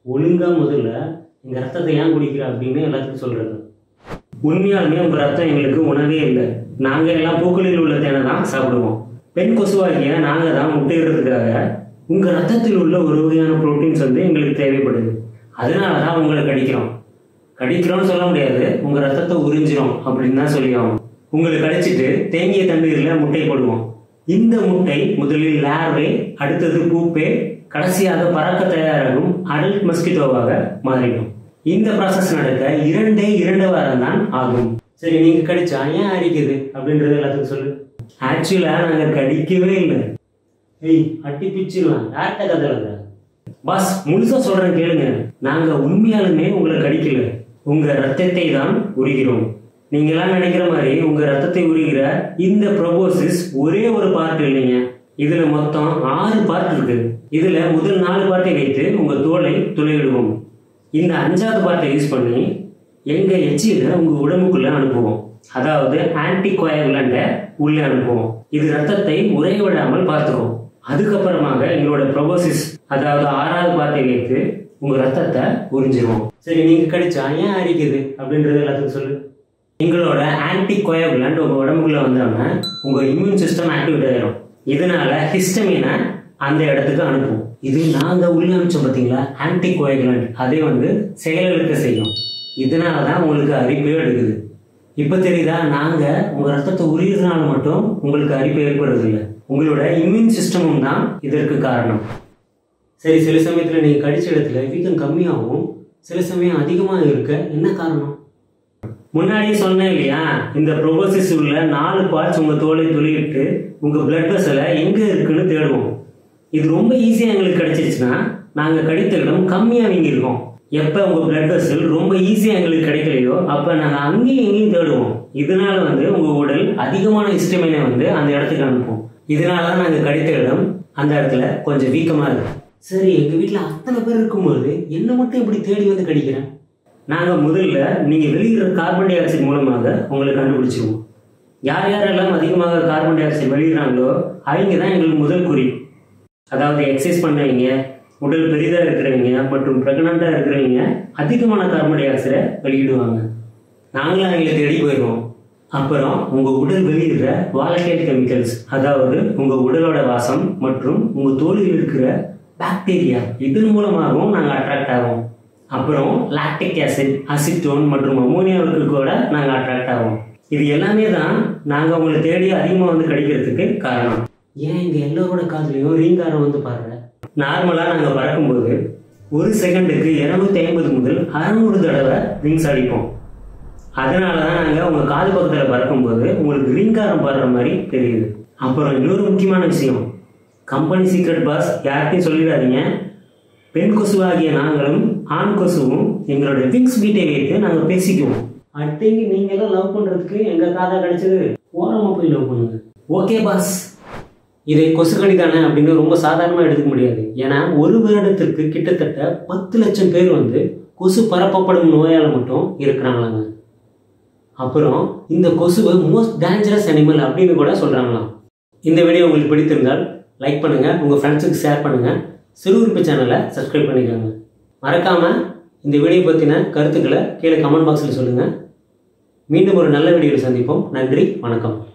ஒழுங்கா முதல்ல எங்க ரத்தத்தை ஏன் குடிக்கிற அப்படின்னு எல்லாத்துக்கும் சொல்றது உண்மையாலுமே உங்க ரத்தம் எங்களுக்கு உணவே இல்லை நாங்க எல்லாம் பூக்களில் உள்ள தேனை தான் சாப்பிடுவோம் பெண் கொசுவாகிய நாங்க தான் முட்டையிடுறதுக்காக உங்க ரத்தத்தில் உள்ள ஒரு வகையான புரோட்டீன்ஸ் வந்து எங்களுக்கு தேவைப்படுது அதனால தான் உங்களை கடிக்கிறோம் கடிக்கிறோம்னு சொல்ல முடியாது உங்க ரத்தத்தை உறிஞ்சிரும் அப்படின்னு தான் சொல்லி ஆகணும் உங்களை கடிச்சிட்டு தேங்கிய தண்ணீர்ல முட்டை போடுவோம் இந்த முட்டை முதலில் லார்வே அடுத்தது பூப்பே கடைசியாக பறக்க தயாராகும் அடல்ட் மஸ்கிட்டோவாக மாறிடும் இந்த ப்ராசஸ் நடக்க இரண்டே இரண்டு வாரம் தான் ஆகும் சரி நீங்க கடிச்சா ஏன் அரிக்குது அப்படின்றது எல்லாத்துக்கும் சொல்லு ஆக்சுவலா நாங்க கடிக்கவே இல்லை ஏய் அட்டி பிச்சிருவேன் யார்கிட்ட கதை எழுதுற? பாஸ் முழுசா சொல்றேன் கேளுங்க நாங்க உண்மையாலுமே உங்களை கடிக்கல உங்க ரத்தத்தை தான் உரிகிறோம் நீங்க எல்லாம் நினைக்கிற மாதிரி உங்க ரத்தத்தை உரிகிற இந்த ப்ரோபோசிஸ் ஒரே ஒரு பார்ட் இல்லைங்க இதுல மொத்தம் ஆறு பார்ட் இருக்கு இதுல முதல் நாலு பார்ட்டை வைத்து உங்க தோலை துளையிடுவோம் இந்த அஞ்சாவது பார்ட்டை யூஸ் பண்ணி எங்க எச்சியில உங்க உடம்புக்குள்ள அனுப்புவோம் அதாவது ஆன்டி கோயகுலண்ட உள்ளே அனுப்புவோம் இது ரத்தத்தை உறைய விடாமல் பார்த்துக்கும் அதுக்கப்புறமாக எங்களோட ப்ரோபோசிஸ் அதாவது ஆறாவது பார்ட்டை வைத்து உங்க ரத்தத்தை உறிஞ்சிருவோம் சரி நீங்க கடிச்சா ஏன் அரிக்குது அப்படின்றது எல்லாத்துக்கும் சொல்லு எங்களோட ஆன்டி கோயகுலண்ட் உங்க உடம்புக்குள்ள வந்தாம உங்க இம்யூன் சிஸ்டம் ஆக்டிவேட் ஆயிரும் இதனால ஹிஸ்டமினை அந்த இடத்துக்கு அனுப்பும் இது நாங்க உள்ள அனுப்பிச்சோம் பாத்தீங்களா ஆன்டி கோயகுலண்ட் அதை வந்து செயலிழக்க செய்யும் இதனால தான் உங்களுக்கு அரிப்பே எடுக்குது இப்போ தெரியுதா நாங்க உங்க ரத்தத்தை உரியதுனால மட்டும் உங்களுக்கு அரிப்பு ஏற்படுறது இல்லை உங்களோட இம்யூன் சிஸ்டமும் தான் இதற்கு காரணம் சரி சில சமயத்துல நீங்க கடிச்ச இடத்துல வீக்கம் கம்மியாகவும் சில சமயம் அதிகமாக இருக்க என்ன காரணம் முன்னாடியே சொன்னேன் இல்லையா இந்த ப்ரோபோசிஸ் உள்ள நாலு பார்ட்ஸ் உங்க தோலை துளியிட்டு உங்க பிளட் வெசலை எங்க இருக்குன்னு தேடுவோம் இது ரொம்ப ஈஸியா எங்களுக்கு கிடைச்சிருச்சுன்னா நாங்க கடித்த இடம் கம்மியா வீங்கிருக்கோம் எப்ப உங்க பிளட் வெசல் ரொம்ப ஈஸியா எங்களுக்கு கிடைக்கலையோ அப்ப நாங்க அங்கேயும் எங்கேயும் தேடுவோம் இதனால வந்து உங்க உடல் அதிகமான ஹிஸ்டமினை வந்து அந்த இடத்துக்கு அனுப்பும் இதனால தான் நாங்க கடித்த இடம் அந்த இடத்துல கொஞ்சம் வீக்கமா இருக்கு சரி எங்க வீட்ல அத்தனை பேர் இருக்கும்போது என்ன மட்டும் இப்படி தேடி வந்து கடிக்கிறேன் நாங்க முதல்ல நீங்க வெளியிடுற கார்பன் டை ஆக்சைடு மூலமாக உங்களை கண்டுபிடிச்சிருவோம் யார் யாரெல்லாம் அதிகமாக கார்பன் டை ஆக்சைடு வெளியிடுறாங்களோ அவங்க தான் எங்களுக்கு முதல் குறி அதாவது எக்ஸசைஸ் பண்ணவங்க உடல் பெரிதாக இருக்கிறவங்க மற்றும் ப்ரெக்னெண்ட்டாக இருக்கிறவங்க அதிகமான கார்பன் டை ஆக்சைடை வெளியிடுவாங்க நாங்களும் அவங்களை தேடி போயிடுவோம் அப்புறம் உங்கள் உடல் வெளியிடுற வாலட்டைல் கெமிக்கல்ஸ் அதாவது உங்கள் உடலோட வாசம் மற்றும் உங்கள் தோலில் இருக்கிற பாக்டீரியா இதன் மூலமாகவும் நாங்கள் அட்ராக்ட் ஆவோம் அப்புறம் லாக்டிக் ஆசிட் அசிட்டோன் மற்றும் அமோனியாவுக்கு கூட நாங்கள் அட்ராக்ட் ஆவோம் இது எல்லாமே தான் நாங்கள் உங்களை தேடி அதிகமாக வந்து கிடைக்கிறதுக்கு காரணம் ஏன் இங்கே எல்லோரோட காதுலையும் ரீங்காரம் வந்து பாருங்க நார்மலாக நாங்கள் பறக்கும்போது ஒரு செகண்டுக்கு இரநூத்தி ஐம்பது முதல் அறநூறு தடவை விங்ஸ் அடிப்போம் அதனால தான் நாங்கள் உங்கள் காது பக்கத்தில் பறக்கும்போது உங்களுக்கு ரீங்காரம் பாடுற மாதிரி தெரியுது அப்புறம் இன்னொரு முக்கியமான விஷயம் கம்பெனி சீக்ரெட் பாஸ் யார்கிட்டையும் சொல்லிடாதீங்க பெண் கொசுவாகிய நாங்களும் ஆண் கொசுவும் எங்களோட விங்ஸ் பீட்டை வைத்து நாங்கள் பேசிக்குவோம் அடுத்தங்க நீங்க எல்லாம் லவ் பண்றதுக்கு எங்க காதா கிடைச்சது ஓரமா போய் லவ் பண்ணுங்க ஓகே பாஸ் இதை கொசுக்கடி தானே அப்படின்னு ரொம்ப சாதாரணமாக எடுத்துக்க முடியாது ஏன்னா ஒரு வருடத்திற்கு கிட்டத்தட்ட பத்து லட்சம் பேர் வந்து கொசு பரப்பப்படும் நோயால் மட்டும் இருக்கிறாங்களாங்க அப்புறம் இந்த கொசுவை மோஸ்ட் டேஞ்சரஸ் அனிமல் அப்படின்னு கூட சொல்றாங்களாம் இந்த வீடியோ உங்களுக்கு பிடித்திருந்தால் லைக் பண்ணுங்க உங்க ஃப்ரெண்ட்ஸுக்கு ஷேர் பண்ணுங்க சிறுகுறிப்பு சேனலை சப்ஸ்கிரைப் பண்ணிக்கோங்க மறக்காம இந்த வீடியோ பற்றின கருத்துக்களை கீழே கமெண்ட் பாக்ஸில் சொல்லுங்கள் மீண்டும் ஒரு நல்ல வீடியோவில் சந்திப்போம் நன்றி வணக்கம்